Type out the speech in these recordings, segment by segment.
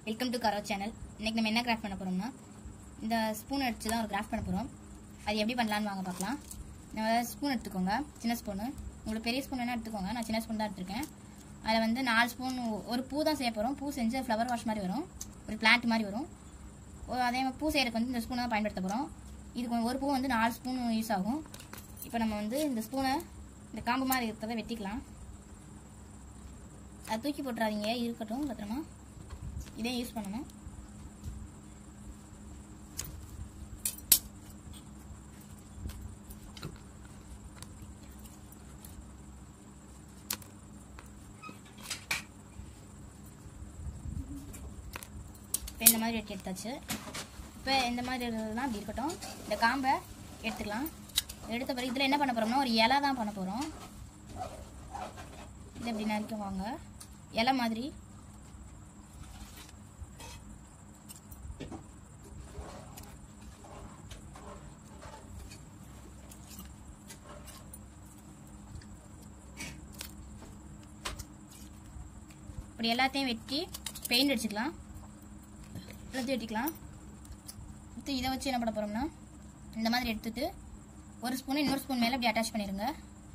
Welcome to கரோ channel இன்னைக்கு நம்ம என்ன கிராஃப்ட் பண்ண போறோம்னா இந்த ஸ்பூன் அடிச்சு தான் ஒரு கிராஃப்ட் பண்ண போறோம் அது எப்படி பண்ணலாம்னு வாங்க பார்க்கலாம் நம்ம ஸ்பூன் எடுத்துக்கோங்க சின்ன ஸ்பூனு உங்களுக்கு பெரிய ஸ்பூன் என்ன எடுத்துக்கோங்க நான் சின்ன ஸ்பூன் தான் எடுத்திருக்கேன் அதில் வந்து நாலு ஸ்பூன் ஒரு பூ தான் செய்ய போகிறோம் பூ செஞ்சு ஃப்ளவர் வாஷ் மாதிரி வரும் ஒரு பிளான்ட் மாதிரி வரும் ஒரு- அதே மாதிரி பூ செய்யறதுக்கு வந்து இந்த ஸ்பூனை தான் பயன்படுத்த போகிறோம் இதுக்கு ஒரு பூ வந்து நாலு ஸ்பூன் யூஸ் ஆகும் இப்போ நம்ம வந்து இந்த ஸ்பூனை இந்த காம்பு மாதிரி இருக்கிறத வெட்டிக்கலாம் அது தூக்கி போட்டுறாதீங்க இருக்கட்டும் பத்திரமா இதே யூஸ் பண்ணணும் இப்போ இந்த மாதிரி வெட்டி எடுத்தாச்சு இப்போ இந்த மாதிரி இருந்ததுலாம் அப்படி இருக்கட்டும் இந்த காம்பை எடுத்துக்கலாம் எடுத்த பிறகு இதில் என்ன பண்ண போகிறோம்னா ஒரு இலை தான் பண்ண போகிறோம் இது இப்படி நறுக்குவாங்க இலை மாதிரி இப்படி எல்லாத்தையும் வெட்டி பெயிண்ட் அடிச்சுக்கலாம் எல்லாத்தையும் வெட்டிக்கலாம் அடுத்து இதை வச்சு என்ன பண்ண போகிறோம்னா இந்த மாதிரி எடுத்துட்டு ஒரு ஸ்பூன் இன்னொரு ஸ்பூன் மேலே இப்படி அட்டாச் பண்ணிடுங்க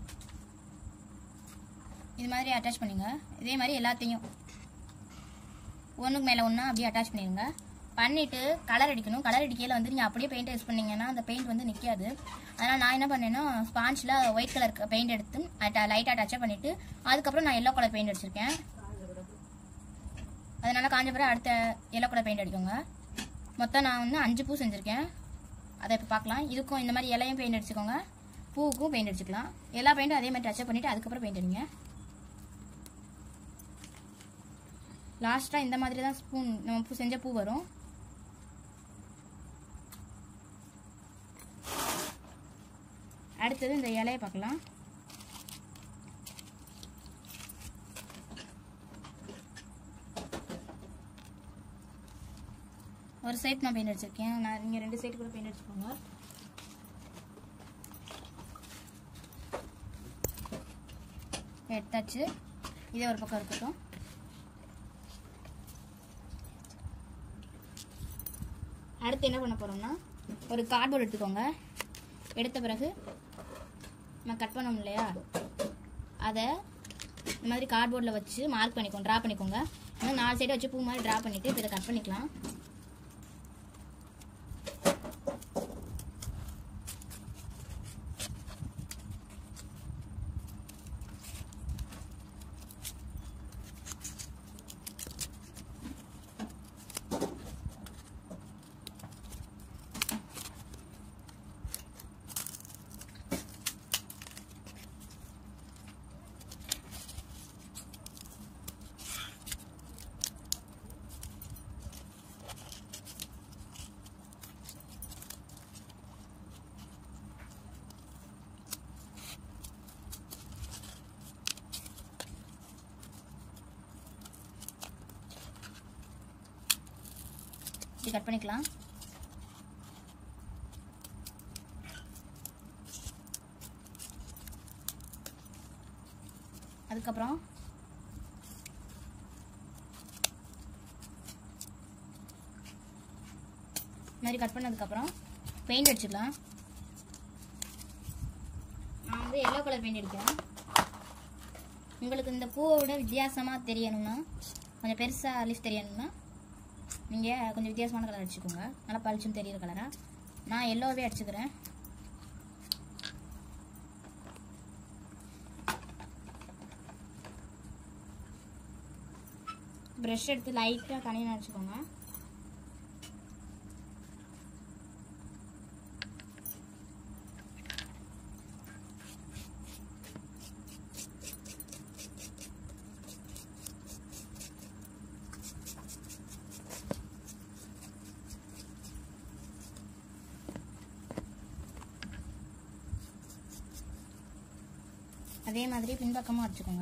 இது மாதிரி அட்டாச் பண்ணுங்க இதே மாதிரி எல்லாத்தையும் ஒன்றுக்கு மேலே ஒன்றா அப்படியே அட்டாச் பண்ணிடுங்க பண்ணிவிட்டு கலர் அடிக்கணும் கலர் அடிக்கையில் வந்து நீங்கள் அப்படியே பெயிண்ட் யூஸ் பண்ணீங்கன்னா அந்த பெயிண்ட் வந்து நிற்காது அதனால் நான் என்ன பண்ணேன்னா ஸ்பாஞ்சில் ஒயிட் கலர் பெயிண்ட் எடுத்து லைட்டாக டச்சப் பண்ணிவிட்டு அதுக்கப்புறம் நான் எல்லோ கலர் பெயிண்ட் அடிச்சிருக்கேன் அதனால காஞ்ச பிறகு அடுத்த எல்லோ கலர் பெயிண்ட் அடிக்கோங்க மொத்தம் நான் வந்து அஞ்சு பூ செஞ்சுருக்கேன் அதை இப்போ பார்க்கலாம் இதுக்கும் இந்த மாதிரி இலையும் பெயிண்ட் அடிச்சுக்கோங்க பூவுக்கும் பெயிண்ட் அடிச்சுக்கலாம் எல்லா பெயிண்ட்டும் அதே மாதிரி டச்சப் பண்ணிவிட்டு அதுக்கப்புறம் பெயிண்ட் அடிங்க லாஸ்ட்டாக இந்த மாதிரி தான் ஸ்பூன் நம்ம பூ செஞ்ச பூ வரும் அடுத்தது இந்த இலையை பார்க்கலாம் ஒரு சைட் நான் பெயிண்ட் அடிச்சிருக்கேன் நான் நீங்கள் ரெண்டு சைடு கூட பெயிண்ட் அடிச்சுக்கோங்க எடுத்தாச்சு இதே ஒரு பக்கம் இருக்கட்டும் அடுத்து என்ன பண்ண போகிறோம்னா ஒரு கார்ட்போர்ட் எடுத்துக்கோங்க எடுத்த பிறகு நம்ம கட் பண்ணோம் இல்லையா அதை இந்த மாதிரி கார்ட்போர்டில் வச்சு மார்க் பண்ணிக்கோங்க ட்ரா பண்ணிக்கோங்க இன்னும் நாலு சைடு வச்சு பூ மாதிரி ட்ரா பண்ணிவிட்டு இப்போ இதை கட் பண்ணிக்கலாம் இப்படி கட் பண்ணிக்கலாம் அதுக்கப்புறம் இந்த மாதிரி கட் பண்ணதுக்கப்புறம் பெயிண்ட் அடிச்சுக்கலாம் நான் வந்து எல்லோ கலர் பெயிண்ட் அடிக்கிறேன் உங்களுக்கு இந்த பூவை விட வித்தியாசமாக தெரியணும்னா கொஞ்சம் பெருசாக லீஃப் தெரியணும்னா நீங்கள் கொஞ்சம் வித்தியாசமான கலர் அடிச்சுக்கோங்க நல்லா பளிச்சுன்னு தெரியுற கலராக நான் எல்லோவே அடிச்சுக்கிறேன் ப்ரஷ் எடுத்து லைட்டாக கனியன் அடிச்சுக்கோங்க அதே மாதிரி பின்பக்கமும் அடிச்சுக்கோங்க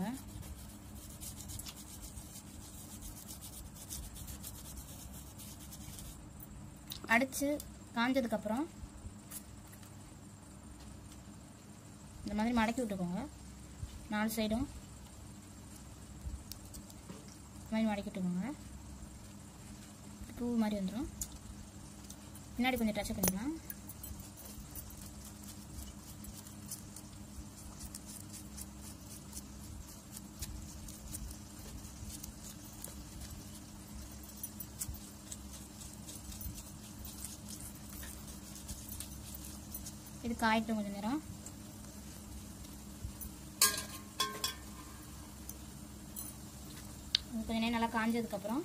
அடிச்சு காஞ்சதுக்கப்புறம் இந்த மாதிரி மடக்கி விட்டுக்கோங்க நாலு சைடும் இந்த மாதிரி மடக்கி விட்டுக்கோங்க பூ மாதிரி வந்துடும் பின்னாடி கொஞ்சம் டச் பண்ணிக்கலாம் இது காயட்டும் கொஞ்சம் நேரம் இது கொஞ்ச நேரம் நல்லா காஞ்சதுக்கப்புறம்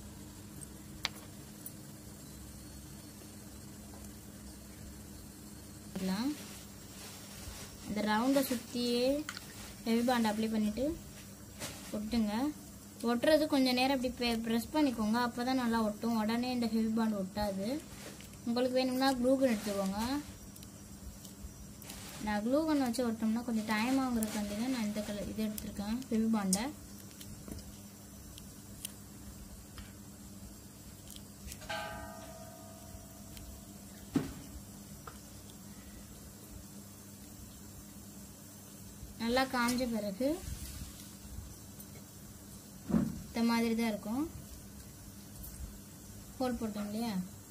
எடுத்துக்கலாம். இந்த ரவுண்டை சுற்றியே ஹெவி பாண்ட் அப்ளை பண்ணிவிட்டு ஒட்டுங்க ஒட்டுறது கொஞ்சம் நேரம் இப்படி ப்ரெஸ் பண்ணிக்கோங்க அப்போ தான் நல்லா ஒட்டும் உடனே இந்த ஹெவி பாண்ட் ஒட்டாது உங்களுக்கு வேணும்னா க்ளூகன் எடுத்துக்கோங்க நான் க்ளூகன் வச்சு ஒட்டோம்னா கொஞ்சம் டைம் ஆகுறதுக்காண்டி தான் நான் இந்த கலர் இது எடுத்திருக்கேன் ஹெவி பாண்டை நல்லா காஞ்ச பிறகு இந்த மாதிரி தான் இருக்கும் ஹோல் போட்டோம் இல்லையா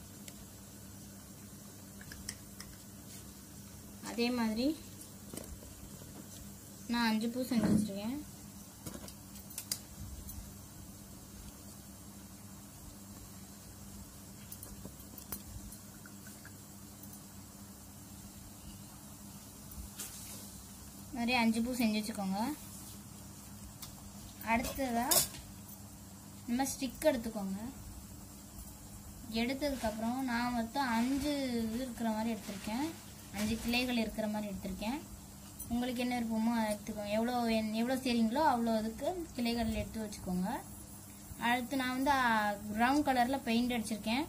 அதே மாதிரி நான் அஞ்சு பூ செஞ்சு வச்சிருக்கேன் மாதிரி அஞ்சு பூ செஞ்சு வச்சுக்கோங்க அடுத்ததாக நம்ம ஸ்டிக் எடுத்துக்கோங்க எடுத்ததுக்கப்புறம் நான் மொத்தம் அஞ்சு இது இருக்கிற மாதிரி எடுத்திருக்கேன் அஞ்சு கிளைகள் இருக்கிற மாதிரி எடுத்திருக்கேன் உங்களுக்கு என்ன விருப்பமோ அதை எடுத்துக்கோங்க எவ்வளோ என்- எவ்வளோ செய்றீங்களோ அவ்வளோ அதுக்கு கிளைகள் எடுத்து வச்சுக்கோங்க அடுத்து நான் வந்து ப்ரௌன் கலரில் பெயிண்ட் அடிச்சிருக்கேன்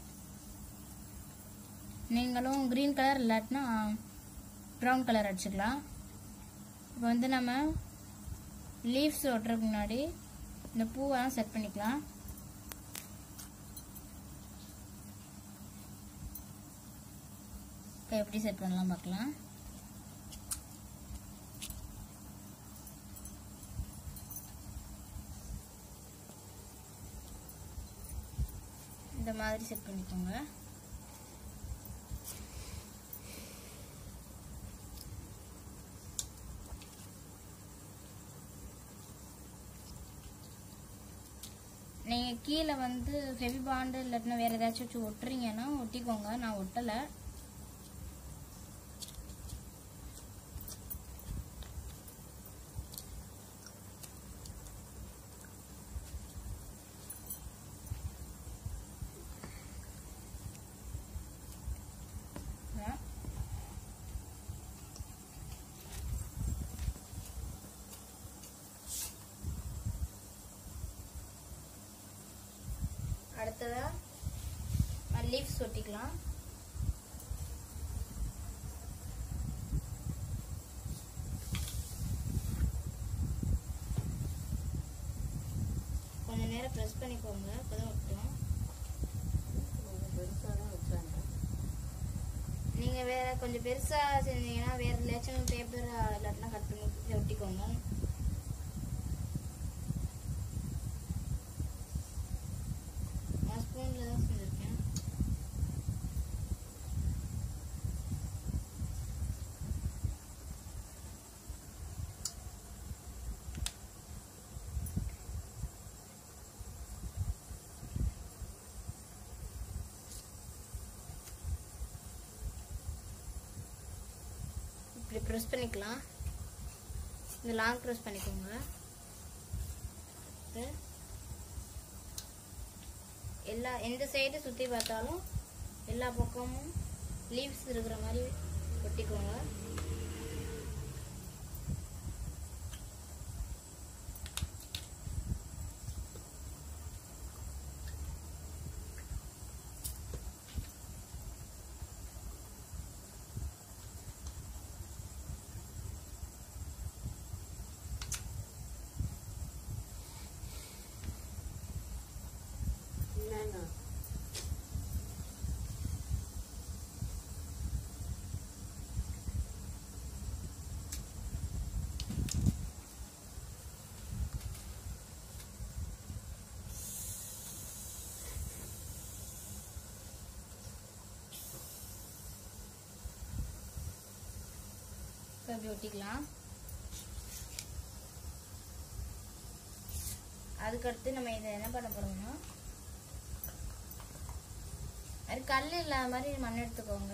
நீங்களும் க்ரீன் கலர் இல்லாட்டினா ப்ரௌன் கலர் அடிச்சுக்கலாம் இப்போ வந்து நம்ம லீவ்ஸ் ஒட்டுறதுக்கு முன்னாடி இந்த பூவெல்லாம் செட் பண்ணிக்கலாம் இப்போ எப்படி செட் பண்ணலாம் பார்க்கலாம் இந்த மாதிரி செட் பண்ணிக்கோங்க நீங்கள் கீழே வந்து ஹெவி பாண்டு இல்லாட்டினா வேறு ஏதாச்சும் வச்சு ஒட்டுறீங்கன்னா ஒட்டிக்கோங்க நான் ஒட்டலை அடுத்ததாக லீவ்ஸ் ஒட்டிக்கலாம் கொஞ்ச நேரம் ப்ரெஸ் பண்ணிக்கோங்க அப்பதான் ஒட்டும் நீங்க வேற கொஞ்சம் பெருசா செஞ்சீங்கன்னா வேற ஏதாச்சும் பேப்பர் இல்லாட்டினா கட் பண்ணி ஒட்டிக்கோங்க நான் ஸ்பூன்ல தான் செஞ்சிருக்கேன் இப்படி ப்ரெஸ் பண்ணிக்கலாம் இந்த லாங் ப்ரெஸ் பண்ணிக்கோங்க இது எல்லா எந்த சைடு சுற்றி பார்த்தாலும் எல்லா பக்கமும் லீவ்ஸ் இருக்கிற மாதிரி ஒட்டிக்கோங்க இப்படி ஒட்டிக்கலாம் அதுக்கடுத்து நம்ம இதை என்ன பண்ண போறோம்னா அது கல் இல்லாத மாதிரி மண் எடுத்துக்கோங்க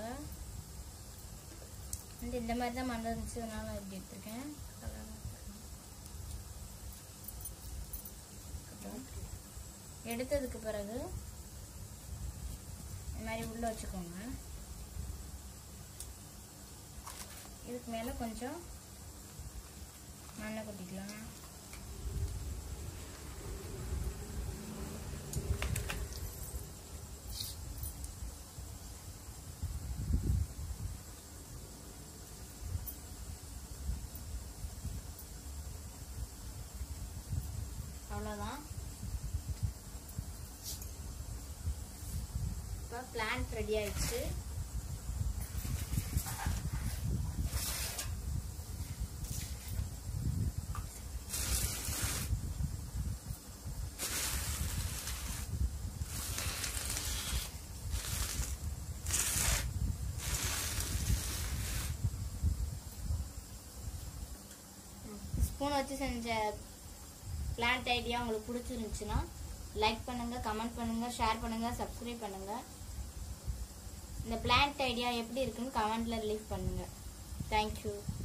வந்து இந்த மாதிரி தான் மண் இருந்துச்சு அதனால நான் இப்படி எடுத்திருக்கேன் எடுத்ததுக்கு பிறகு இந்த மாதிரி உள்ள வச்சுக்கோங்க இதுக்கு மேலே கொஞ்சம் மண்ணை கொட்டிக்கலாம் அவ்வளோதான் இப்போ பிளான்ட் ரெடி ஆயிடுச்சு ஸ்பூன் வச்சு செஞ்ச பிளான்ட் ஐடியா உங்களுக்கு பிடிச்சிருந்துச்சுன்னா லைக் பண்ணுங்க கமெண்ட் பண்ணுங்க ஷேர் பண்ணுங்க சப்ஸ்கிரைப் பண்ணுங்க இந்த பிளான்ட் ஐடியா எப்படி இருக்குன்னு கமெண்ட்ல லீவ் பண்ணுங்க தேங்க்யூ